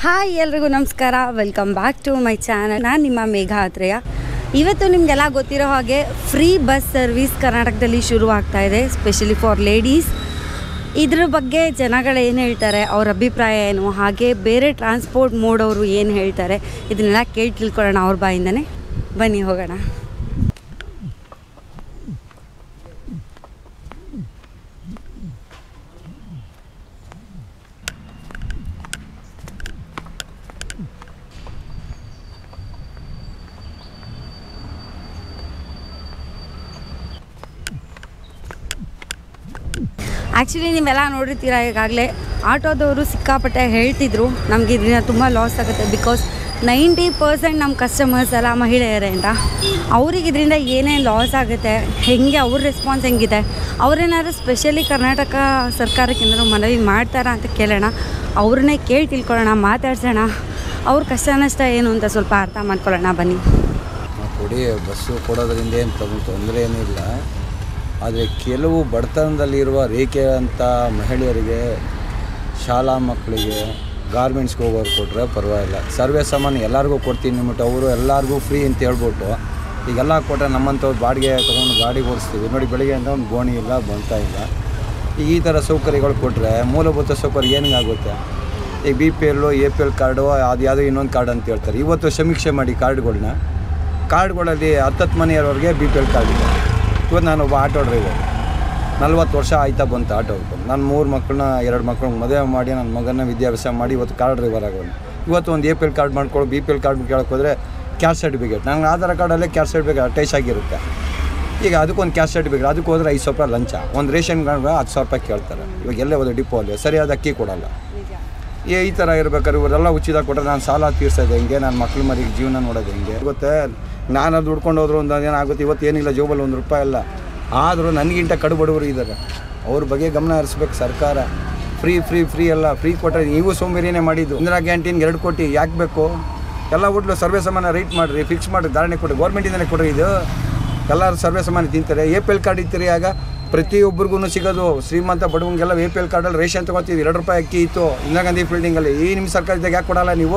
Hi ಎಲ್ರಿಗೂ ನಮಸ್ಕಾರ welcome back to my channel ನಾನು ನಿಮ್ಮ ಮೇಘ ಆತ್ರೇಯ ಇವತ್ತು ನಿಮಗೆಲ್ಲ ಗೊತ್ತಿರೋ ಹಾಗೆ ಫ್ರೀ ಬಸ್ ಸರ್ವಿಸ್ ಕರ್ನಾಟಕದಲ್ಲಿ ಶುರು ಆಗ್ತಾ ಇದೆ ಸ್ಪೆಷಲಿ ಫಾರ್ ಲೇಡೀಸ್ ಇದ್ರ ಬಗ್ಗೆ ಜನಗಳು ಏನು ಹೇಳ್ತಾರೆ ಅವ್ರ ಅಭಿಪ್ರಾಯ ಏನು ಹಾಗೆ ಬೇರೆ ಟ್ರಾನ್ಸ್ಪೋರ್ಟ್ ಮೋಡವರು ಏನು ಹೇಳ್ತಾರೆ ಇದನ್ನೆಲ್ಲ ಕೇಳಿ ತಿಳ್ಕೊಳ್ಳೋಣ ಅವ್ರ ಬಾಯಿಂದನೇ ಬನ್ನಿ ಹೋಗೋಣ ಆ್ಯಕ್ಚುಲಿ ನೀವೆಲ್ಲ ನೋಡಿರ್ತೀರ ಈಗಾಗಲೇ ಆಟೋದವರು ಸಿಕ್ಕಾಪಟ್ಟೆ ಹೇಳ್ತಿದ್ರು ನಮಗೆ ಇದರಿಂದ ತುಂಬ ಲಾಸ್ ಆಗುತ್ತೆ ಬಿಕಾಸ್ ನೈಂಟಿ ಪರ್ಸೆಂಟ್ ನಮ್ಮ ಕಸ್ಟಮರ್ಸ್ ಎಲ್ಲ ಮಹಿಳೆಯರೇ ಅಂತ ಅವ್ರಿಗೆ ಇದರಿಂದ ಏನೇನು ಲಾಸ್ ಆಗುತ್ತೆ ಹೆಂಗೆ ಅವ್ರ ರೆಸ್ಪಾನ್ಸ್ ಹೆಂಗಿದೆ ಅವ್ರೇನಾದ್ರು ಸ್ಪೆಷಲಿ ಕರ್ನಾಟಕ ಸರ್ಕಾರಕ್ಕೆ ಏನಾದ್ರು ಮನವಿ ಮಾಡ್ತಾರಾ ಅಂತ ಕೇಳೋಣ ಅವ್ರನ್ನೇ ಕೇಳಿ ತಿಳ್ಕೊಳ್ಳೋಣ ಮಾತಾಡ್ಸೋಣ ಅವ್ರ ಕಷ್ಟ ನಷ್ಟ ಏನು ಅಂತ ಸ್ವಲ್ಪ ಅರ್ಥ ಮಾಡ್ಕೊಳ್ಳೋಣ ಬನ್ನಿ ಕೊಡಿ ಬಸ್ಸು ಕೊಡೋದ್ರಿಂದ ಏನು ತೊಂದರೆ ಏನಿಲ್ಲ ಆದರೆ ಕೆಲವು ಬಡತನದಲ್ಲಿರುವ ರೇಖೆ ಅಂತ ಮಹಿಳೆಯರಿಗೆ ಶಾಲಾ ಮಕ್ಕಳಿಗೆ ಗಾರ್ಮೆಂಟ್ಸ್ಗೆ ಹೋಗೋರು ಕೊಟ್ಟರೆ ಪರವಾಗಿಲ್ಲ ಸರ್ವೇ ಸಾಮಾನ್ಯ ಎಲ್ಲರಿಗೂ ಕೊಡ್ತೀನಿ ಅಂದ್ಬಿಟ್ಟು ಅವರು ಎಲ್ಲರಿಗೂ ಫ್ರೀ ಅಂತ ಹೇಳ್ಬಿಟ್ಟು ಈಗೆಲ್ಲ ಕೊಟ್ಟರೆ ನಮ್ಮಂಥವ್ರು ಬಾಡಿಗೆ ತೊಗೊಂಡು ಗಾಡಿ ಓಡಿಸ್ತೀವಿ ನೋಡಿ ಬೆಳಿಗ್ಗೆಯಿಂದ ಒಂದು ಗೋಣಿ ಇಲ್ಲ ಬಂತ ಇಲ್ಲ ಈಗ ಈ ಥರ ಸೌಕರ್ಯಗಳು ಕೊಟ್ಟರೆ ಮೂಲಭೂತ ಸೌಕರ್ಯ ಏನಿಗಾಗುತ್ತೆ ಈಗ B P L A P L card ಅದು ಯಾವುದೋ ಇನ್ನೊಂದು ಕಾರ್ಡ್ ಅಂತ ಹೇಳ್ತಾರೆ ಇವತ್ತು ಸಮೀಕ್ಷೆ ಮಾಡಿ ಕಾರ್ಡ್ಗಳನ್ನ ಕಾರ್ಡ್ಗಳಲ್ಲಿ ಹತ್ತತ್ತು ಮನೆಯವರೆಗೆ ಬಿ ಪಿ ಎಲ್ ಕಾರ್ಡ್ ಇದೆ ಇವತ್ತು ನಾನು ಒಬ್ಬ ಆಟೋ ಡ್ರೈವರ್ ನಲ್ವತ್ತು ವರ್ಷ ಆಯ್ತಾ ಬಂತು ಆಟೋ ಹಿಡ್ಕೊಂಡು ನಾನು ಮೂರು ಮಕ್ಕಳನ್ನ ಎರಡು ಮಕ್ಕಳನ್ನ ಮದುವೆ ಮಾಡಿ ನನ್ನ ಮಗನ ವಿದ್ಯಾಭ್ಯಾಸ ಮಾಡಿ ಇವತ್ತು ಕಾರ್ ಡ್ರೈವರ್ ಆಗೋನು ಇವತ್ತು ಒಂದು ಎ ಪಿ ಎಲ್ ಕಾರ್ಡ್ ಮಾಡ್ಕೊಳ್ಳೋ ಬಿ ಪಿ ಎಲ್ ಕಾರ್ಡ್ ಕೇಳಕ್ಕೆ ಹೋದರೆ ಕ್ಯಾಸ್ಟ್ ಸರ್ಟಿಫಿಕೇಟ್ ನಂಗೆ ಆಧಾರ್ ಕಾರ್ಡಲ್ಲೇ ಕ್ಯಾಸ್ಟ್ ಸರ್ಟಿಫಿಕೇಟ್ ಅಟ್ಯಾಚ್ ಆಗಿರುತ್ತೆ ಈಗ ಅದಕ್ಕೊಂದು ಕ್ಯಾಸ್ಟ್ ಸರ್ಟಿಫಿಕೇಟ್ ಅದಕ್ಕೆ ಹೋದ್ರೆ ಐದು ಸಾವಿರ ರೂಪಾಯಿ ಲಂಚ ಒಂದು ರೇಷನ್ ಕಾರ್ಡ್ ಹತ್ತು ಸಾವಿರ ರೂಪಾಯಿ ಕೇಳ್ತಾರೆ ಇವಾಗ ಎಲ್ಲೇ ಹೋದ್ರೆ ಡಿಪೋ ಅಲ್ಲಿ ಸರಿಯಾದ ಅಕ್ಕಿ ಕೊಡಲ್ಲ ಈ ಈ ಥರ ಇರ್ಬೇಕಾದ್ರೆ ಇವರೆಲ್ಲ ಉಚಿತ ಕೊಟ್ಟರೆ ನಾನು ಸಾಲ ತೀರ್ಸೋದು ಹೆಂಗೆ ನನ್ನ ಮಕ್ಳ ಮರಿಗೆ ಜೀವನ ನೋಡೋದು ಹೆಂಗೆ ಗೊತ್ತೇ ನಾನು ಅದು ದುಡ್ಕೊಂಡು ಹೋದ್ರು ಒಂದು ಏನಾಗುತ್ತೆ ಇವತ್ತು ಏನಿಲ್ಲ ಜೋಬಲ್ಲಿ ಒಂದು ರೂಪಾಯಿ ಇಲ್ಲ ಆದರೂ ನನಗಿಂತ ಕಡು ಬಡವರು ಇದ್ದಾರೆ ಅವ್ರ ಬಗ್ಗೆ ಗಮನ ಹರಿಸ್ಬೇಕು ಸರ್ಕಾರ ಫ್ರೀ ಫ್ರೀ ಫ್ರೀ ಎಲ್ಲ ಫ್ರೀ ಕೊಟ್ಟರೆ ನೀವು ಸೋಂಬೇರಿನೇ ಮಾಡಿದ್ದು ಇಂದಿರಾ ಕ್ಯಾಂಟೀನ್ಗೆ ಎರಡು ಕೋಟಿ ಯಾಕೆ ಬೇಕು ಎಲ್ಲ ಹೋಟ್ಲು ಸರ್ವೇ ಸಾಮಾನ್ಯ ರೈಟ್ ಮಾಡಿರಿ ಫಿಕ್ಸ್ ಮಾಡಿ ಧಾರಣೆ ಕೊಡಿ ಗೌರ್ಮೆಂಟಿಂದಲೇ ಕೊಡ್ರಿ ಇದು ಎಲ್ಲರೂ ಸರ್ವೇ ಸಾಮಾನ್ಯ ತಿಂತಾರೆ ಎ ಪಿ ಎಲ್ ಕಾರ್ಡ್ ಇರ್ತೀರಿ ಆಗ ಪ್ರತಿಯೊಬ್ಬರಿಗೂ ಸಿಗೋದು ಶ್ರೀಮಂತ ಬಡವಂಗೆಲ್ಲ ಎ ಪಿ ಎಲ್ ಕಾರ್ಡಲ್ಲಿ ರೇಷನ್ ತೊಗೊತೀವಿ ಎರಡು ರೂಪಾಯಿ ಅಕ್ಕಿ ಇತ್ತು ಇಂದಿರಾ ಗಾಂಧಿ ಫೀಲ್ಡಿಂಗಲ್ಲಿ ಈ ನಿಮ್ಮ ಸರ್ಕಾರದಾಗ ಯಾಕೆ ಕೊಡಲ್ಲ ನೀವು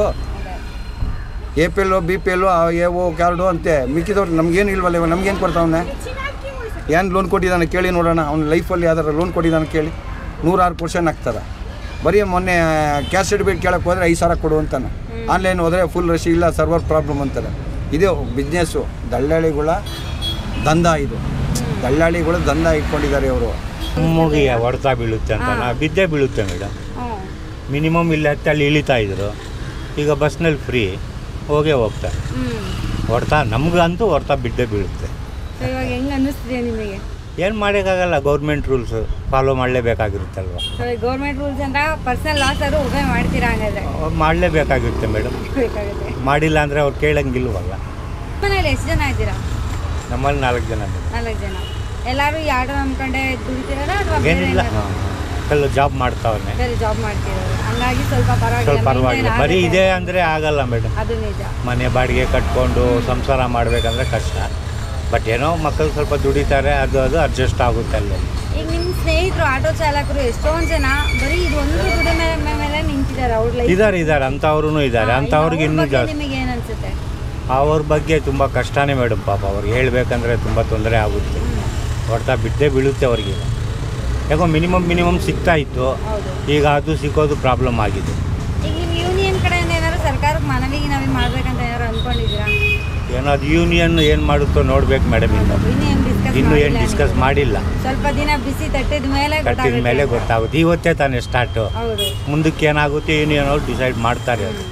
A P L B P L A O card ಅಂತೆ ಮಿಕ್ಕಿದವ್ರು ನಮ್ಗೇನು ಇಲ್ವಲ್ಲ ಇವ ನಮ್ಗೇನು ಕೊಡ್ತಾವನೆ ಏನು ಲೋನ್ ಕೊಟ್ಟಿದ್ದಾನೆ ಕೇಳಿ ನೋಡೋಣ ಅವ್ನ ಲೈಫಲ್ಲಿ ಯಾವ್ದಾರು ಲೋನ್ ಕೊಟ್ಟಿದ್ದಾನೆ ಕೇಳಿ ನೂರಾರು ಪರ್ಸೆಂಟ್ ಹಾಕ್ತಾರೆ ಬರೀ ಮೊನ್ನೆ ಕ್ಯಾಶ್ ಸರ್ಟಿಫಿಕೇಟ್ ಕೇಳಕ್ಕೆ ಹೋದರೆ ಐದು ಸಾವಿರ ಕೊಡು ಅಂತಾನೆ ಆನ್ಲೈನ್ ಹೋದರೆ ಫುಲ್ ರಶ್ ಇಲ್ಲ ಸರ್ವರ್ ಪ್ರಾಬ್ಲಮ್ ಅಂತಾರೆ ಇದು ಬಿಸ್ನೆಸ್ಸು ದಳ್ಳಾಳಿಗಳ ದಂಧ ಇದು ದಳ್ಳಾಳಿಗಳು ದಂಧ ಇಟ್ಕೊಂಡಿದ್ದಾರೆ ಅವರು ನಮಗೆ ಹೊಡೆತ ಬೀಳುತ್ತೆ ಅಂತ ನಾ ಬಿದ್ದೇ ಬೀಳುತ್ತೆ ಮೇಡಮ್ ಮಿನಿಮಮ್ ಇಲ್ಲಿ ಹತ್ತಿ ಅಲ್ಲಿ ಇಳಿತಾ ಇದ್ರು ಈಗ ಬಸ್ನಲ್ಲಿ ಫ್ರೀ ಹೋಗೇ ಹೋಗ್ತಾರೆ ಹೊಡೆತ ನಮಗಂತೂ ಹೊಡೆತ ಬಿದ್ದೇ ಬೀಳುತ್ತೆ ಇವಾಗ ಹೆಂಗೆ ಅನ್ನಿಸ್ತಿದೆ ನಿಮಗೆ ಏನು ಮಾಡೋಕ್ಕಾಗಲ್ಲ ಗೌರ್ಮೆಂಟ್ ರೂಲ್ಸ್ ಫಾಲೋ ಮಾಡಲೇಬೇಕಾಗಿರುತ್ತಲ್ವ ಗೌರ್ಮೆಂಟ್ ರೂಲ್ಸ್ ಅಂತ ಪರ್ಸನಲ್ ಲಾಸ್ ಆದರೂ ಉಪಯೋಗ ಮಾಡ್ತೀರಾ ಹಂಗಾದ್ರೆ ಮಾಡಲೇಬೇಕಾಗಿರುತ್ತೆ ಮೇಡಮ್ ಬೇಕಾಗುತ್ತೆ ಮಾಡಿಲ್ಲ ಅಂದರೆ ಅವ್ರು ಕೇಳಂಗಿಲ್ವಲ್ಲ ಮನೇಲಿ ಎಷ್ಟು ಜನ ಇದ್ದೀರಾ ನಮ್ಮಲ್ಲಿ ನಾಲ್ಕು ಜನ ಮೇಡಮ್ ನಾಲ್ಕು ಜನ ಎಲ್ಲರೂ ಈ ಆಟೋ ನಂಬ್ಕೊಂಡೆ ದುಡಿತೀರಾ ಅಥವಾ ಬೇರೆ ಏನಿಲ್ಲ ಏನಾದ್ರು? ಕೆಲವು ಜಾಬ್ ಮಾಡ್ತಾವನೆ ಬೇರೆ ಜಾಬ್ ಮಾಡ್ತಿರೋರು ಹಂಗಾಗಿ ಸ್ವಲ್ಪ ಪರವಾಗಿಲ್ಲ ಸ್ವಲ್ಪ ಪರವಾಗಿಲ್ಲ maintain ಬರೀ ಆಗುತ್ತೆ. ಇದೆ ಅಂದರೆ ಆಗಲ್ಲ ಮೇಡಮ್ ಅದು ನಿಜ ಮನೆ ಬಾಡಿಗೆ ಕಟ್ಕೊಂಡು ಸಂಸಾರ ಮಾಡಬೇಕಂದ್ರೆ ಕಷ್ಟ ಬಟ್ ಏನೋ ಮಕ್ಕಳು ಸ್ವಲ್ಪ ದುಡಿತಾರೆ ಅದು ಅದು ಅಡ್ಜಸ್ಟ್ ಆಗುತ್ತೆ ಅಲ್ಲಿ ಈಗ ನಿಮ್ಮ ಸ್ನೇಹಿತರು ಆಟೋ ಚಾಲಕರು ಎಷ್ಟೊಂದು ಜನ ಬರೀ ಇದು ಒಂದು ದುಡಿಮೆ ಮೇಲೆ ನಿಂತಿದ್ದಾರೆ ಅವ್ರ ಲೈಫ್ ಇದ್ದಾರೆ ಇದ್ದಾರೆ ಅಂಥವ್ರು ಇದ್ದಾರೆ ಅಂಥವ್ರಿಗೆ ಇನ್ನೂ ಜಾಸ್ತಿ ನಿಮಗೆ ಏನು ಅನ್ಸುತ್ತೆ ಅವ್ರ ಬಗ್ಗೆ ತುಂಬ ಕಷ್ಟನೇ ಮೇಡಮ್ ಪಾಪ ಅವ್ರಿಗೆ ಹೇಳ್ಬೇಕಂದ್ರೆ ತುಂಬ ತೊಂದರೆ ಆಗುತ್ತೆ ಹೊಡ್ತಾ ಬಿದ್ದೇ ಬೀಳುತ್ತೆ ಅವ್ರಿಗೆ ಯಾಕೋ ಮಿನಿಮಮ್ ಮಿನಿಮಮ್ ಸಿಗ್ತಾ ಇತ್ತು ಹೌದು ಈಗ ಅದು ಸಿಕ್ಕೋದು ಪ್ರಾಬ್ಲಮ್ ಆಗಿದೆ ಈಗ ನಿಮ್ಮ ಯೂನಿಯನ್ ಕಡೆಯಿಂದ ಏನಾದ್ರು ಸರ್ಕಾರಕ್ಕೆ ಮನವಿ ಗಿನವಿ ಮಾಡ್ಬೇಕಂತ ಏನಾದ್ರು ಅನ್ಕೊಂಡಿದ್ದೀರಾ ಏನೋ ಅದು ಯೂನಿಯನ್ ಏನು ಮಾಡುತ್ತೋ ನೋಡ್ಬೇಕು ಮೇಡಮ್ ಇನ್ನು ಇನ್ನೂ ಏನು ಡಿಸ್ಕಸ್ ಇನ್ನೂ ಏನು ಡಿಸ್ಕಸ್ ಮಾಡಿಲ್ಲ ಸ್ವಲ್ಪ ದಿನ ಬಿಸಿ ತಟ್ಟಿದ ಮೇಲೆ ಕಟ್ಟಿದ ಗೊತ್ತಾಗುತ್ತೆ. ಮೇಲೆ ಗೊತ್ತಾಗುತ್ತೆ ಇವತ್ತೇ ತಾನೇ ಸ್ಟಾರ್ಟು ಹೌದು ಮುಂದಕ್ಕೆ ಏನಾಗುತ್ತೆ ಯೂನಿಯನ್ ಅವ್ರು ಡಿಸೈಡ್ ಮಾಡ್ತಾರೆ ಅದು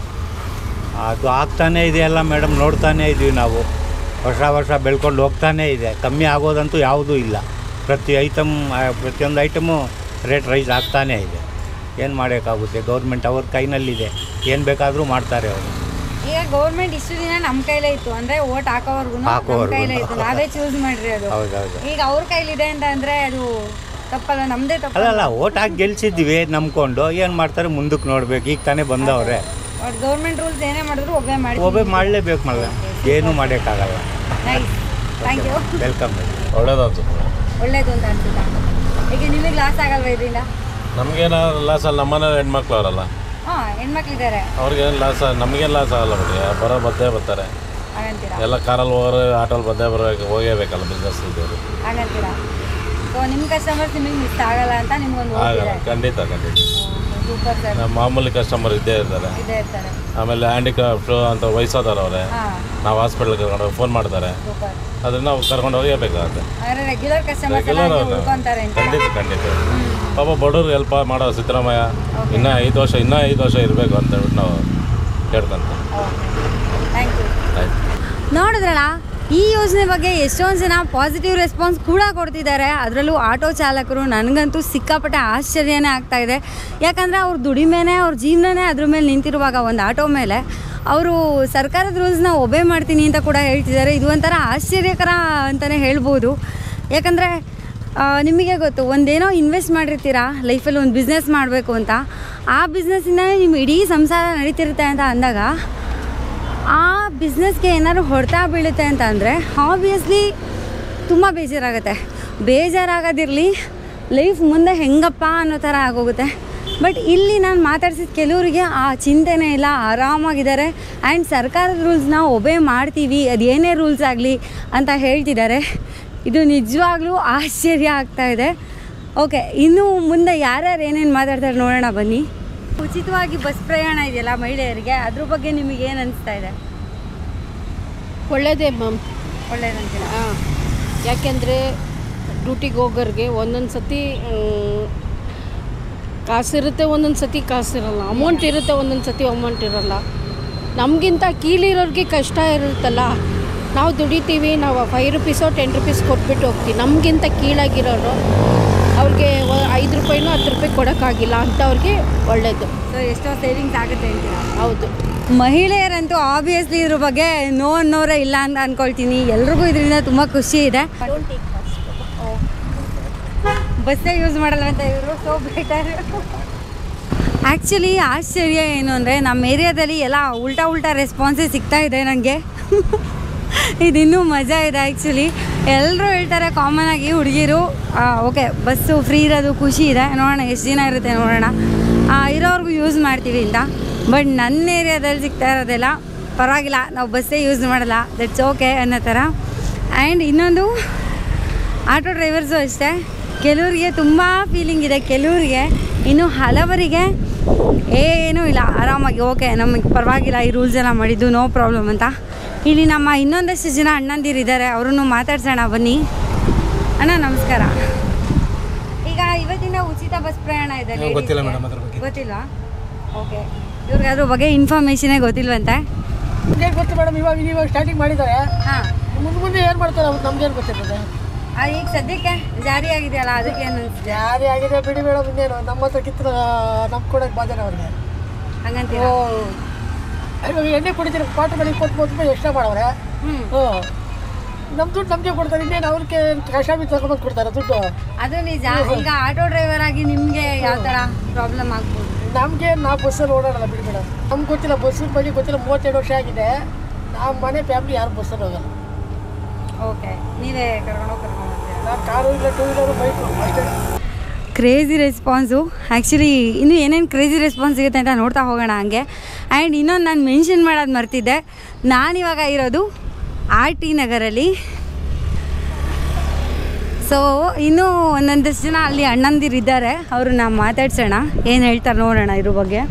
ಅದು ಆಗ್ತಾನೇ ಇದೆ ಅಲ್ಲ ಮೇಡಮ್ ನೋಡ್ತಾನೇ ಇದ್ದೀವಿ ನಾವು ವರ್ಷ ವರ್ಷ ಬೆಳ್ಕೊಂಡು ಹೋಗ್ತಾನೇ ಇದೆ ಕಮ್ಮಿ ಆಗೋದಂತೂ ಯಾವುದೂ ಇಲ್ಲ ಪ್ರತಿ ಐಟಮ್ ಪ್ರತಿಯೊಂದು ಐಟಮು ರೇಟ್ ರೈಸ್ ಆಗ್ತಾನೇ ಇದೆ ಏನು ಮಾಡೋಕ್ಕಾಗುತ್ತೆ ಗೌರ್ಮೆಂಟ್ ಅವ್ರ ಕೈನಲ್ಲಿದೆ ಏನು ಬೇಕಾದರೂ ಮಾಡ್ತಾರೆ ಅವರು ಈಗ ಗೌರ್ಮೆಂಟ್ ಇಷ್ಟು ದಿನ ನಮ್ಮ ಕೈಲೇ ಇತ್ತು ಅಂದ್ರೆ ಓಟ್ ಹಾಕೋವರ್ಗು ನಮ್ಮ ಹಾಕೋವರ್ಗೂನು. ಕೈಲೇ ಇತ್ತು ನಾವೇ ಚೂಸ್ ಮಾಡ್ರಿ ಅದು ಹೌದೌದು ಈಗ ಅವ್ರ ಕೈಲಿದೆ ಅಂತ ಅಂದ್ರೆ ಅದು ತಪ್ಪಲ್ಲ ನಮ್ದೇ ತಪ್ಪಲ್ಲ ಅಲ್ಲಲ್ಲ ಓಟ್ ಹಾಕಿ ಗೆಲ್ಸಿದ್ವಿ ನಂಬ್ಕೊಂಡು ಏನು ಮಾಡ್ತಾರೆ ಮುಂದಕ್ಕೆ ನೋಡ್ಬೇಕು ಈಗ ತಾನೇ ಬಂದವ್ರೆ ಬಟ್ ಗೌರ್ಮೆಂಟ್ ರೂಲ್ಸ್ ಏನೇ ಮಾಡಿದ್ರು ಒಬ್ಬೇ ಮಾಡಿ ಒಬ್ಬೇ ಮಾಡಲೇಬೇಕು ಮಲ್ಲ ಏನೂ ಮಾಡೋಕ್ಕಾಗಲ್ಲ ನೈಸ್ ಥ್ಯಾಂಕ್ ಯು ವೆಲ್ಕಮ್ ಒಳ್ಳೇದಾಯ್ತು ಒಳ್ಳೇದು ಅಂತ ಅನ್ಸುತ್ತಾ ಈಗ ನಿಮಗೆ ಲಾಸ್ ಆಗಲ್ವಾ ಇದರಿಂದ ನಮಗೇನ ಲಾಸ್ ಅಲ್ಲಿ ನಮ್ಮನೆ ಹೆಣ್ಮಕ್ಳು ಅವರಲ್ಲ ಹಾಂ ಹೆಣ್ಮಕ್ಳಿದ್ದಾರೆ ಅವ್ರಿಗೇನು ಲಾಸ್ ನಮಗೇನು ಲಾಸ್ ಆಗಲ್ಲ ಬಿಡಿ ಬರೋ ಬಂದೇ ಬರ್ತಾರೆ ಹಾಗಂತೀರಾ ಎಲ್ಲ ಕಾರಲ್ಲಿ ಹೋಗೋರು ಆಟೋಲ್ಲಿ ಬಂದೇ ಬರಬೇಕು ಹೋಗೇಬೇಕಲ್ಲ ಬಿಸ್ನೆಸ್ ಇದ್ದವರು ಹಾಗಂತೀರಾ ಸೊ ನಿಮ್ಮ ಕಸ್ಟಮರ್ಸ್ ನಿಮಗೆ ಮಿಸ್ ಆಗಲ್ಲ ಅಂತ ನಿಮ್ಗೊಂದು ಆಗಲ್ಲ ಹೋಗ್ತಿದೆ ಖಂಡಿತ ಖಂಡಿತ ಸೂಪರ್ ಸರ್ ನಮ್ಮ ಮಾಮೂಲಿ ಕಸ್ಟಮರ್ ಇದ್ದೇ ಇರ್ತಾರೆ ಇದೇ ಇರ್ತಾರೆ ಆಮೇಲೆ ಹ್ಯಾಂಡಿಕ್ರಾಫ್ಟು ಅಂತ ವಯಸ್ಸಾದವ್ರು ಅವರೇ ಹಾಂ ನಾವು ಹಾಸ್ಪಿಟ್ಲ್ಗೆ ಕರ್ಕೊಂಡು ಫೋನ್ ಮಾಡ್ತಾರೆ ಸೂಪರ್ ಅದನ್ನ ನಾವು ಕರ್ಕೊಂಡು ಹೋಗಬೇಕಾಗತ್ತೆ ಅಂದರೆ ರೆಗ್ಯುಲರ್ ಕಸ್ಟಮರ್ಸ್ ಎಲ್ಲ ರೆಗ್ಯುಲರ್ ಹಂಗೆ ಉಳ್ಕೊಂತಾರೆ ಅಂತ ಖಂಡಿತ ಖಂಡಿತ ಪಾಪ ಬಡವ್ರಿಗೆ ಹೆಲ್ಪ್ ಮಾಡೋ ಸಿದ್ದರಾಮಯ್ಯ ಇನ್ನೂ ಐದು ವರ್ಷ ಇನ್ನೂ ಐದು ವರ್ಷ ಇರಬೇಕು ಅಂತ ಹೇಳ್ಬಿಟ್ಟು ನಾವು ಕೇಳ್ಕೊಂತ ಥ್ಯಾಂಕ್ ಯು ಆಯ್ತು ನೋಡಿದ್ರಲ್ಲ ಈ ಯೋಜನೆ ಬಗ್ಗೆ ಎಷ್ಟೊಂದು ಜನ ಪಾಸಿಟಿವ್ ರೆಸ್ಪಾನ್ಸ್ ಕೂಡ ಕೊಡ್ತಿದ್ದಾರೆ ಅದರಲ್ಲೂ ಆಟೋ ಚಾಲಕರು ನನಗಂತೂ ಸಿಕ್ಕಾಪಟ್ಟೆ ಆಶ್ಚರ್ಯನೇ ಆಗ್ತಾ ಇದೆ ಯಾಕಂದರೆ ಅವ್ರ ದುಡಿಮೆನೇ ಅವ್ರ ಜೀವನನೇ ಅದ್ರ ಮೇಲೆ ನಿಂತಿರುವಾಗ ಒಂದು ಆಟೋ ಮೇಲೆ ಅವರು ಸರ್ಕಾರದ ರೂಲ್ಸ್ನ ಒಬೇ ಮಾಡ್ತೀನಿ ಅಂತ ಕೂಡ ಹೇಳ್ತಿದ್ದಾರೆ ಇದು ಒಂಥರ ಆಶ್ಚರ್ಯಕರ ಅಂತಲೇ ಹೇಳ್ಬೋದು ಯಾಕಂದರೆ ನಿಮಗೆ ಗೊತ್ತು ಒಂದೇನೋ ಇನ್ವೆಸ್ಟ್ ಮಾಡಿರ್ತೀರಾ ಲೈಫಲ್ಲಿ ಒಂದು ಬಿಸ್ನೆಸ್ ಮಾಡಬೇಕು ಅಂತ ಆ ಬಿಸ್ನೆಸ್ಸಿಂದ ನಿಮ್ಮ ಇಡೀ ಸಂಸಾರ ನಡೀತಿರುತ್ತೆ ಅಂತ ಅಂದಾಗ ಆ ಬಿಸ್ನೆಸ್ಗೆ ಏನಾದ್ರು ಹೊಡೆತ ಬೀಳುತ್ತೆ ಅಂತ ಅಂದರೆ ಆಬ್ವಿಯಸ್ಲಿ ತುಂಬ ಬೇಜಾರಾಗುತ್ತೆ ಬೇಜಾರಾಗೋದಿರಲಿ ಲೈಫ್ ಮುಂದೆ ಹೆಂಗಪ್ಪ ಅನ್ನೋ ಥರ ಆಗೋಗುತ್ತೆ ಬಟ್ ಇಲ್ಲಿ ನಾನು ಮಾತಾಡ್ಸಿದ ಕೆಲವರಿಗೆ ಆ ಚಿಂತೆನೇ ಇಲ್ಲ ಆರಾಮಾಗಿದ್ದಾರೆ ಆ್ಯಂಡ್ ಸರ್ಕಾರದ ರೂಲ್ಸ್ನ ಒಬೇ ಮಾಡ್ತೀವಿ ಅದು ಏನೇ ರೂಲ್ಸ್ ಆಗಲಿ ಅಂತ ಹೇಳ್ತಿದ್ದಾರೆ ಇದು ನಿಜವಾಗ್ಲೂ ಆಶ್ಚರ್ಯ ಆಗ್ತಾ ಇದೆ ಓಕೆ ಇನ್ನು ಮುಂದೆ ಯಾರ್ಯಾರು ಏನೇನು ಮಾತಾಡ್ತಾರೆ ನೋಡೋಣ ಬನ್ನಿ ಉಚಿತವಾಗಿ ಬಸ್ ಪ್ರಯಾಣ ಇದೆಯಲ್ಲ ಮಹಿಳೆಯರಿಗೆ ಅದ್ರ ಬಗ್ಗೆ ನಿಮಗೆ ಏನು ಅನಿಸ್ತಾ ಇದೆ ಒಳ್ಳೇದೇ ಮ್ಯಾಮ್ ಒಳ್ಳೇದಂತೀರ ಹಾಂ ಯಾಕೆಂದರೆ ಡ್ಯೂಟಿಗೆ ಹೋಗೋರಿಗೆ ಒಂದೊಂದು ಸತಿ ಕಾಸಿರುತ್ತೆ ಒಂದೊಂದು ಸತಿ ಕಾಸಿರಲ್ಲ ಅಮೌಂಟ್ ಇರುತ್ತೆ ಒಂದೊಂದು ಸತಿ ಅಮೌಂಟ್ ಇರಲ್ಲ ನಮಗಿಂತ ಕೀಳಿರೋರಿಗೆ ಕಷ್ಟ ಇರುತ್ತಲ್ಲ ನಾವು ದುಡಿತೀವಿ ನಾವು ಫೈವ್ ರುಪೀಸೋ ಟೆನ್ ರುಪೀಸ್ ಕೊಟ್ಬಿಟ್ಟು ಹೋಗ್ತೀವಿ ನಮಗಿಂತ ಕೀಳಾಗಿರೋರು ಅವ್ರಿಗೆ ಒ- ಐದು ರೂಪಾಯಿನೂ ಹತ್ತು ರೂಪಾಯಿ ಕೊಡೋಕ್ಕಾಗಿಲ್ಲ ಅಂಥವ್ರಿಗೆ ಒಳ್ಳೆಯದು ಸೊ ಎಷ್ಟೋ ಸೇವಿಂಗ್ಸ್ ಆಗುತ್ತೆ ಅಂತೀರಾ ಹೌದು ಮಹಿಳೆಯರಂತೂ ಆಬ್ವಿಯಸ್ಲಿ ಇದ್ರ ಬಗ್ಗೆ ನೋ ಅನ್ನೋರೇ ಇಲ್ಲ ಅಂತ ಅನ್ಕೊಳ್ತೀನಿ ಎಲ್ರಿಗೂ ಇದರಿಂದ ತುಂಬ ಖುಷಿ ಇದೆ ಬಸ್ಸೇ ಯೂಸ್ ಮಾಡಲ್ಲ ಅಂತ ಇವರು ಸೊ ಬೆಟರ್ ಆ್ಯಕ್ಚುಲಿ ಆಶ್ಚರ್ಯ ಏನು ಅಂದರೆ ನಮ್ಮ ಏರಿಯಾದಲ್ಲಿ ಎಲ್ಲ ಉಲ್ಟಾ ಉಲ್ಟಾ ರೆಸ್ಪಾನ್ಸೇ ಸಿಗ್ತಾ ಇದೆ ನನಗೆ ಇದಿನ್ನೂ ಮಜಾ ಇದೆ ಆ್ಯಕ್ಚುಲಿ ಎಲ್ಲರೂ ಹೇಳ್ತಾರೆ ಕಾಮನ್ ಆಗಿ ಹುಡುಗಿರು ಓಕೆ ಬಸ್ಸು ಫ್ರೀ ಇರೋದು ಖುಷಿ ಇದೆ ನೋಡೋಣ ಎಷ್ಟು ದಿನ ಇರುತ್ತೆ ನೋಡೋಣ ಆ, ಇರೋರ್ಗು ಯೂಸ್ ಮಾಡ್ತೀವಿ ಅಂತ ಬಟ್ ನನ್ನ ಏರಿಯಾದಲ್ಲಿ ಸಿಗ್ತಾ ಇರೋದೆಲ್ಲ ಪರವಾಗಿಲ್ಲ ನಾವು ಬಸ್ಸೇ ಯೂಸ್ ಮಾಡಲ್ಲ ದಟ್ಸ್ ಓಕೆ ಅನ್ನೋ ಥರ ಆ್ಯಂಡ್ ಇನ್ನೊಂದು ಆಟೋ ಡ್ರೈವರ್ಸು ಅಷ್ಟೇ ಕೆಲವರಿಗೆ ತುಂಬ ಫೀಲಿಂಗ್ ಇದೆ ಕೆಲವರಿಗೆ ಇನ್ನು ಹಲವರಿಗೆ ಏನೂ ಇಲ್ಲ ಆರಾಮಾಗಿ ಓಕೆ ನಮಗೆ ಪರವಾಗಿಲ್ಲ ಈ ರೂಲ್ಸ್ ಎಲ್ಲ ಮಾಡಿದ್ದು ನೋ ಪ್ರಾಬ್ಲಮ್ ಅಂತ ಇಲ್ಲಿ ನಮ್ಮ ಇನ್ನೊಂದಷ್ಟು ಜನ ಅಣ್ಣಂದಿರಿದ್ದಾರೆ ಅವರನ್ನು ಮಾತಾಡ್ಸೋಣ ಬನ್ನಿ ಅಣ್ಣ ನಮಸ್ಕಾರ ಈಗ ಇವತ್ತಿನ ಉಚಿತ ಬಸ್ ಪ್ರಯಾಣ ಇದೆ ಗೊತ್ತಿಲ್ಲ ladies ಗೆ. madam ಅದ್ರ ಬಗ್ಗೆ. ಗೊತ್ತಿಲ್ವಾ ಓಕೆ ಇವ್ರಿಗೆ ಅದ್ರ ಬಗ್ಗೆ ಇನ್ಫಾರ್ಮೇಷನೇ ಗೊತ್ತಿಲ್ವಂತೆ ನಮ್ಗೇನು ಗೊತ್ತು ಮೇಡಮ್ ಇವಾಗ ಇವಾಗ ಸ್ಟಾರ್ಟಿಂಗ್ ಮಾಡಿದ್ದಾರೆ ಹಾಂ ಮುಂದೆ ಮುಂದೆ ಏನು ಮಾಡ್ತಾರೆ ಅವ್ರು ನಮ್ಗೇನು ಗೊತ್ತಿರ್ತದೆ ಈಗ ಸದ್ಯಕ್ಕೆ ಜಾರಿ ಆಗಿದೆಯಲ್ಲ ಅದಕ್ಕೆ ಏನು ಅನಿಸ್ತಿದೆ ಯಾರೇ ಆಗಿದೆ ಬಿಡಿ ಮೇಡಮ್ ಇನ್ನೇನು ನಮ್ಮ ಹತ್ರ ಕಿತ್ತ ನಮ್ ಕೊಡೋಕೆ ಬಾಧ್ಯನ ಅವ್ರಿಗೆ ಹಂಗಂತೀರ ಓ ಇವಾಗ ಎಣ್ಣೆ ಕುಡಿತೀರಿ ಕ್ವಾರ್ಟರ್ ಬೆಳಿಗ್ಗೆ ಕೊಟ್ಟು ಮೂವತ್ತು ರೂಪಾಯಿ ಎಕ್ಸ್ಟ್ರಾ ಮಾಡವ್ರೆ ಹ್ಞೂ ಹ್ಞೂ ನಮ್ಮ ದುಡ್ಡು ನಮಗೆ ಕೊಡ್ತಾರೆ ಇನ್ನೇನು ಅವ್ರಿಗೆ ಕಷಾಮಿ ತಗೊಂಡ್ಬಂದು ಕೊಡ್ತಾರೆ ದುಡ್ಡು ಅದು ನಿಜ ಈಗ ಆಟೋ ಡ್ರೈವರ್ ಆಗಿ ನಿಮಗೆ ಯಾವ ಥರ ಪ್ರಾಬ್ಲಮ್ ಆಗ್ಬೋದು ನಮಗೆ ನಾವು ಬಸ್ಸಲ್ಲಿ ಓಡಾಡಲ್ಲ ಬಿಡಿ ಮೇಡಮ್ ನಮ್ಗೆ ಗೊತ್ತಿಲ್ಲ ಬಸ್ಸಿನ ಬಗ್ಗೆ ಗೊತ್ತಿಲ್ಲ ಮೂವತ್ತೆರಡು ವರ್ಷ ಆಗಿದೆ ನಮ್ಮ ಮನೆ ಫ್ಯಾಮಿಲಿ ಯಾರು ಬಸ್ಸಲ್ಲಿ ಹೋಗಲ್ಲ ಓಕೆ ನೀವೇ ಕರ್ಕೊಂಡೋಗಿ ಕರ್ಕೊಂಡು ನಾವು ಕಾರು ಇಲ್ಲ ಟೂ ವೀಲರು ಬೈಕು ಅಷ್ಟೇ ಕ್ರೇಜಿ ರೆಸ್ಪಾನ್ಸು ಆ್ಯಕ್ಚುಲಿ ಇನ್ನೂ ಏನೇನು ಕ್ರೇಜಿ ರೆಸ್ಪಾನ್ಸ್ ಸಿಗುತ್ತೆ ಅಂತ ನೋಡ್ತಾ ಹೋಗೋಣ ಹಂಗೆ ಆ್ಯಂಡ್ ಇನ್ನೊಂದು ನಾನು ಮೆನ್ಷನ್ ಮಾಡೋದು ಮರ್ತಿದ್ದೆ ನಾನಿವಾಗ ಇರೋದು ಆರ್ ಟಿ ನಗರಲ್ಲಿ ಸೊ ಇನ್ನೂ ಒಂದೊಂದಷ್ಟು ಜನ ಅಲ್ಲಿ ಅಣ್ಣಂದಿರಿದ್ದಾರೆ ಅವ್ರನ್ನ ಮಾತಾಡ್ಸೋಣ ಏನು ಹೇಳ್ತಾರೆ ನೋಡೋಣ ಇದ್ರ ಬಗ್ಗೆ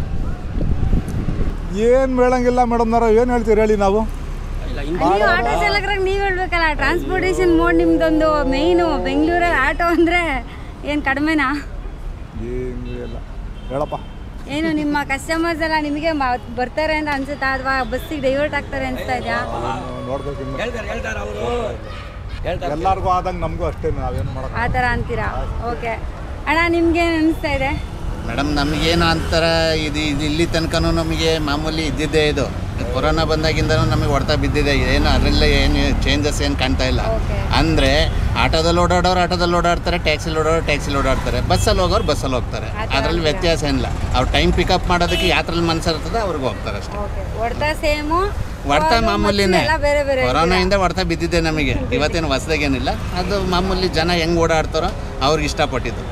ಏನು ಹೇಳಂಗಿಲ್ಲ ಮೇಡಮ್ನವ್ರ ಏನು ಹೇಳ್ತೀರಿ ಹೇಳಿ ನಾವು ನೀವು ಆಟೋ ಚಾಲಕರಾಗಿ ನೀವು ಹೇಳ್ಬೇಕಲ್ಲ ಟ್ರಾನ್ಸ್ಪೋರ್ಟೇಷನ್ ಮೋಡ್ ನಿಮ್ದೊಂದು ಮೇಯ್ನು ಬೆಂಗಳೂರಲ್ಲಿ ಆಟೋ ಅಂದರೆ ಏನು ಕಡಿಮೆನಾ ಏನು ಇಲ್ಲ ಹೇಳಪ್ಪ ಏನು ನಿಮ್ಮ ಕಸ್ಟಮರ್ಸ್ ಎಲ್ಲ ನಿಮಗೆ ಮ- ಬರ್ತಾರೆ ಅಂತ ಅನ್ಸುತ್ತಾ ಅಥವಾ ಬಸ್ಸಿಗೆ ಡೈವರ್ಟ್ ಆಗ್ತಾರೆ ಅನ್ಸ್ತಾ ಇದೆಯಾ ನೋಡ್ಬೇಕು ಇನ್ನು ಎಲ್ಲರಿಗೂ ಆದಂಗೆ ನಮಗೂ ಅಷ್ಟೇ ನಾವೇನು ಮಾಡೋದು ಆ ಥರ ಅಂತೀರಾ ಓಕೆ ಅಣ್ಣ ನಿಮ್ಗೇನು ಅನಿಸ್ತಾ ಇದೆ ಮೇಡಮ್ ನಮಗೇನು ಅಂತರ ಇದು ಇದು ಇಲ್ಲಿ ತನಕನೂ ನಮಗೆ ಮಾಮೂಲಿ ಇದ್ದಿದ್ದೇ ಇದು ಕೊರೋನಾ ಬಂದಾಗಿಂದನೂ ನಮಗೆ ಹೊಡ್ತಾ ಬಿದ್ದಿದೆ ಏನು ಅದರಲ್ಲಿ ಏನು ಚೇಂಜಸ್ ಏನು ಕಾಣ್ತಾ ಇಲ್ಲ Okay. ಅಂದರೆ ಆಟೋದಲ್ಲಿ ಓಡಾಡೋರು ಆಟೋದಲ್ಲಿ ಓಡಾಡ್ತಾರೆ ಟ್ಯಾಕ್ಸಿಲಿ ಓಡಾಡೋರು ಟ್ಯಾಕ್ಸಿಲಿ ಓಡಾಡ್ತಾರೆ ಬಸ್ಸಲ್ಲಿ ಹೋಗೋರು ಬಸ್ಸಲ್ಲಿ ಹೋಗ್ತಾರೆ ಆ ಥರ ಅದರಲ್ಲಿ ವ್ಯತ್ಯಾಸ ಏನಿಲ್ಲ ಅವ್ರು ಟೈಮ್ ಪಿಕಪ್ ಮಾಡೋದಕ್ಕೆ ಯಾತ್ರಲ್ಲಿ ಮನಸ್ಸಿರ್ತದೆ ಅವ್ರಿಗೆ ಹೋಗ್ತಾರೆ ಅಷ್ಟೇ ಓಕೆ ಹೊಡ್ತಾ ಸೇಮು ಹೊಡ್ತಾ ಮಾಮೂಲಿನೇ ಎಲ್ಲ ಬೇರೆ ಬೇರೆ ಕೊರೋನಾಯಿಂದ ಹೊಡ್ತಾ ಬಿದ್ದಿದೆ ನಮಗೆ ಇವತ್ತೇನು ಹೊಸ್ದಾಗೇನಿಲ್ಲ ಅದು ಮಾಮೂಲಿ ಜನ ಹೆಂಗೆ ಓಡಾಡ್ತಾರೋ ಅವ್ರಿಗೆ ಇಷ್ಟಪಟ್ಟಿದ್ದು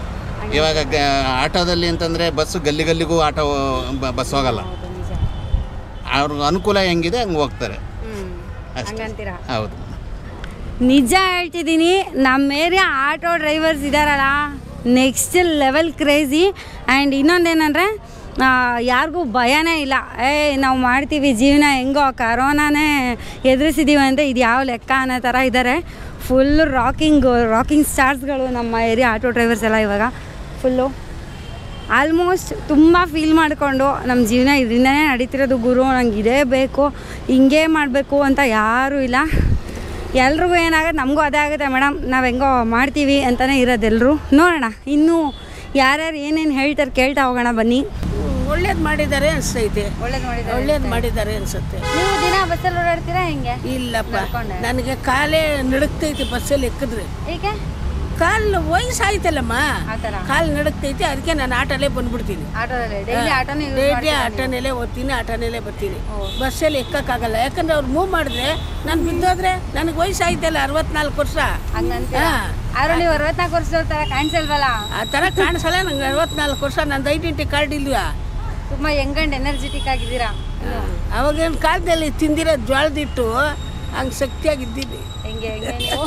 ಇವಾಗ ಗ- ಆಟೋದಲ್ಲಿ ಅಂತಂದರೆ ಬಸ್ಸು ಗಲ್ಲಿ ಗಲ್ಲಿಗೂ ಆಟೋ ಬ- ಬಸ್ ಹೋಗಲ್ಲ ಹೌದು ನಿಜ ಅವ್ರಿಗೆ ಅನುಕೂಲ ಹೆಂಗಿದೆ ಹಂಗೆ ಹೋಗ್ತಾರೆ ಹ್ಞೂ ಅಷ್ಟೇ ಹಂಗಂತೀರಾ ಹೌದು ನಿಜ ಹೇಳ್ತಿದ್ದೀನಿ ನಮ್ಮ ಏರಿಯಾ ಆಟೋ ಡ್ರೈವರ್ಸ್ ಇದ್ದಾರಲ್ಲ ನೆಕ್ಸ್ಟ್ ಲೆವೆಲ್ ಕ್ರೇಜಿ ಆ್ಯಂಡ್ ಇನ್ನೊಂದೇನೆಂದರೆ ಯಾರಿಗೂ ಭಯನೇ ಇಲ್ಲ ಏ ನಾವು ಮಾಡ್ತೀವಿ ಜೀವನ ಹೆಂಗೋ ಕರೋನಾನೇ ಎದುರಿಸಿದ್ದೀವಿ ಅಂತ ಇದು ಯಾವ ಲೆಕ್ಕ ಅನ್ನೋ ಥರ ಇದ್ದಾರೆ ಫುಲ್ ರಾಕಿಂಗ್ ರಾಕಿಂಗ್ ಸ್ಟಾರ್ಸ್ಗಳು ನಮ್ಮ ಏರಿಯಾ ಆಟೋ ಡ್ರೈವರ್ಸ್ ಎಲ್ಲ ಇವಾಗ ಫುಲ್ಲು ಆಲ್ಮೋಸ್ಟ್ ತುಂಬ ಫೀಲ್ ಮಾಡಿಕೊಂಡು ನಮ್ಮ ಜೀವನ ಇದರಿಂದನೇ ನಡೀತಿರೋದು ಗುರು ನಂಗೆ ಇದೇ ಬೇಕು ಹಿಂಗೆ ಮಾಡಬೇಕು ಅಂತ ಯಾರೂ ಇಲ್ಲ ಎಲ್ರಿಗೂ ಏನಾಗುತ್ತೆ ನಮಗೂ ಅದೇ ಆಗುತ್ತೆ ಮೇಡಮ್ ನಾವು ಹೆಂಗೋ ಮಾಡ್ತೀವಿ ಅಂತಲೇ ಇರೋದೆಲ್ಲರೂ ನೋಡೋಣ ಇನ್ನೂ ಯಾರ್ಯಾರು ಏನೇನು ಹೇಳ್ತಾರೆ ಕೇಳ್ತಾ ಹೋಗೋಣ ಬನ್ನಿ ಒಳ್ಳೇದು ಮಾಡಿದ್ದಾರೆ ಅನಿಸ್ತೈತೆ ಒಳ್ಳೇದು ಮಾಡಿದ್ದಾರೆ ಒಳ್ಳೇದು ಮಾಡಿದ್ದಾರೆ ಅನ್ಸುತ್ತೆ ನೀವು ದಿನ ಬಸ್ಸಲ್ಲಿ ಓಡಾಡ್ತೀರಾ ಹೆಂಗೆ ಇಲ್ಲಪ್ಪ ನಡ್ಕೊಂಡೆ? ನನಗೆ ಕಾಲೇ ನಡುಕ್ತೈತಿ ಬಸ್ಸಲ್ಲಿ ಎಕ್ಕಿದ್ರೆ ಏಕೆ ಕಾಲು ವಯಸ್ಸಾಯ್ತಲ್ಲಮ್ಮ ಆ ಥರ ಕಾಲು ನಡುಕ್ತೈತಿ ಅದಕ್ಕೆ ನಾನು ಆಟೋಲ್ಲೇ ಬಂದ್ಬಿಡ್ತೀನಿ ಆಟೋದಲ್ಲಿ ಡೈಲಿ ಆಟೋನೇ ಯೂಸ್ ಡೈಲಿ ಮಾಡ್ತೀರಾ ನೀವು? ಆಟೋನಲ್ಲೇ ಓದ್ತೀನಿ ಆಟೋನಲ್ಲೇ ಬರ್ತೀನಿ ಬಸ್ಸಲ್ಲಿ ಎಕ್ಕಕ್ಕಾಗಲ್ಲ ಯಾಕಂದ್ರೆ ಅವ್ರು ಮೂವ್ ಮಾಡಿದ್ರೆ ನಾನು ಬಿದ್ದೋದ್ರೆ ನನಗೆ ವಯಸ್ಸಾಯ್ತಲ್ಲ ಅರವತ್ನಾಲ್ಕು ವರ್ಷ ಹಂಗಂತೀರಾ ಹಾ. ಆದ್ರೂ ನೀವು ಅರವತ್ನಾಲ್ಕು ವರ್ಷದವ್ರ ಥರ ಕಾಣಿಸಲ್ವಲ್ಲ ಆ ಥರ ಕಾಣಿಸಲ್ಲ ನಂಗೆ ಅರವತ್ನಾಲ್ಕು ವರ್ಷ ನಂದು ಐಡೆಂಟಿ ಕಾರ್ಡ್ ಇಲ್ವಾ ತುಂಬ ಯಂಗ್ ಆ್ಯಂಡ್ ಎನರ್ಜೆಟಿಕ್ ಆಗಿದ್ದೀರಾ ಅವಾಗಿನ ಕಾಲದಲ್ಲಿ ತಿಂದಿರೋ ಜ್ವಾಳದಿಟ್ಟು ಹಂಗೆ ಶಕ್ತಿಯಾಗಿದ್ದೀನಿ ಹೆಂಗೆ ಹೆಂಗೆ ನೀವು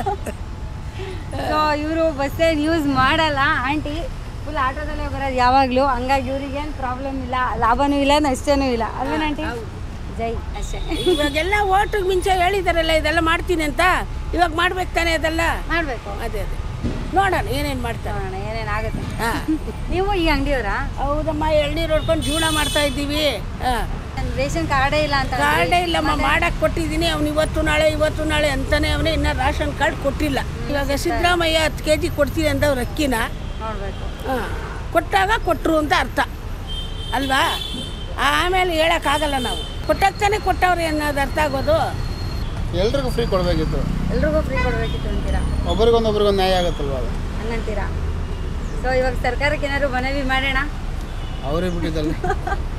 ಸೊ ಇವರು ಬಸ್ಸೇನು ಯೂಸ್ ಮಾಡಲ್ಲ ಆಂಟಿ ಫುಲ್ ಆಟೋದಲ್ಲೇ ಬರೋದು ಯಾವಾಗಲೂ ಹಂಗಾಗಿ ಇವ್ರಿಗೇನು ಪ್ರಾಬ್ಲಮ್ ಇಲ್ಲ ಲಾಭನೂ ಇಲ್ಲ ನಷ್ಟನೂ ಇಲ್ಲ ಅಲ್ವೇನ ಆಂಟಿ ಜೈ ಅಷ್ಟೇ ಇವಾಗೆಲ್ಲ ಓಟಿಗೆ ಮುಂಚೆ ಹೇಳಿದಾರಲ್ಲ ಇದೆಲ್ಲ ಮಾಡ್ತೀನಿ ಅಂತ ಇವಾಗ ಮಾಡ್ಬೇಕು ತಾನೇ ಅದೆಲ್ಲ ಮಾಡಬೇಕು ಅದೇ ಅದೇ ನೋಡೋಣ ಏನೇನು ಮಾಡ್ತಾರೆ ನೋಡೋಣ ಏನೇನಾಗುತ್ತೆ ಹಾಂ ನೀವು ಈ ಅಂಗಡಿಯವರಾ ಹೌದಮ್ಮ ಎಳ್ನೀರು ಹೊಡ್ಕೊಂಡು ಜೀವನ ಮಾಡ್ತಾ ಇದ್ದೀವಿ ಹಾಂ ರೇಷನ್ ಕಾರ್ಡೇ ಇಲ್ಲ ಅಂತ ಕಾರ್ಡೇ ಇಲ್ಲಮ್ಮ ಮಾಡಕ್ಕೆ ಕೊಟ್ಟಿದ್ದೀನಿ ಅವ್ನು ಇವತ್ತು ನಾಳೆ ಇವತ್ತು ನಾಳೆ ಅಂತಾನೆ ಅವನೇ ಇನ್ನೂ ರೇಷನ್ ಕಾರ್ಡ್ ಕೊಟ್ಟಿಲ್ಲ ಇವಾಗ ಸಿದ್ದರಾಮಯ್ಯ ಹತ್ತು ಕೆ ಜಿ ಕೊಡ್ತೀನಿ ಅಂದವ್ರು ಅಕ್ಕಿನ ನೋಡಬೇಕು ಹಾಂ ಕೊಟ್ಟಾಗ ಕೊಟ್ಟರು ಅಂತ ಅರ್ಥ ಅಲ್ವಾ ಆಮೇಲೆ ಹೇಳೋಕ್ಕಾಗಲ್ಲ ನಾವು ಕೊಟ್ಟಾಗ ತಾನೇ ಕೊಟ್ಟವ್ರು ಅನ್ನೋದು ಅರ್ಥ ಆಗೋದು ಎಲ್ರಿಗೂ ಫ್ರೀ ಕೊಡಬೇಕಿತ್ತು ಎಲ್ರಿಗೂ ಫ್ರೀ ಕೊಡಬೇಕಿತ್ತು ಅಂತೀರಾ ಒಬ್ರಿಗೊಂದು ಒಬ್ರಿಗೊಂದು ನ್ಯಾಯ ಆಗುತ್ತಲ್ವ ಅದು ಹಂಗಂತೀರಾ ಸೊ ಇವಾಗ ಸರ್ಕಾರಕ್ಕೆ ಏನಾದ್ರು ಮನವಿ ಮಾಡೋಣ ಅವರೇ ಬಿಟ್ಟಿದ್ದಲ್ಲ